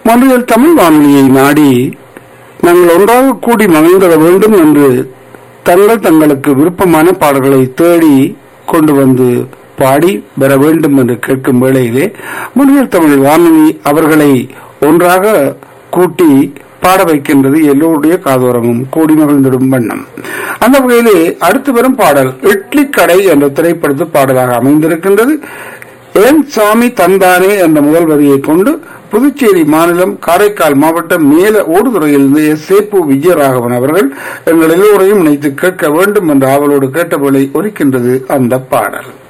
மொழியில் தமிழ் வானொலியை நாடி நாங்கள் ஒன்றாக கூடி மகிழ்ந்திட வேண்டும் என்று தங்கள் தங்களுக்கு விருப்பமான பாடல்களை தேடி கொண்டு வந்து பாடி பெற வேண்டும் என்று கேட்கும் வேளையிலே மொழியில் தமிழ் வானொலி அவர்களை ஒன்றாக கூட்டி பாட வைக்கின்றது எல்லோருடைய காதோரமும் கூடி மகிழ்ந்திடும் வண்ணம் அந்த வகையிலே அடுத்து வரும் பாடல் இட்லி கடை என்ற திரைப்படத்து பாடலாக அமைந்திருக்கின்றது ஏன் சாமி தந்தானே என்ற முதல் வரியை கொண்டு புதுச்சேரி மாநிலம் காரைக்கால் மாவட்டம் மேல ஓடுதுறையிலிருந்து எஸ் சேப்பு விஜயராகவன் அவர்கள் எங்கள் எல்லோரையும் நினைத்து கேட்க வேண்டும் என்ற ஆவலோடு கேட்டபோலை ஒலிக்கின்றது அந்த பாடல்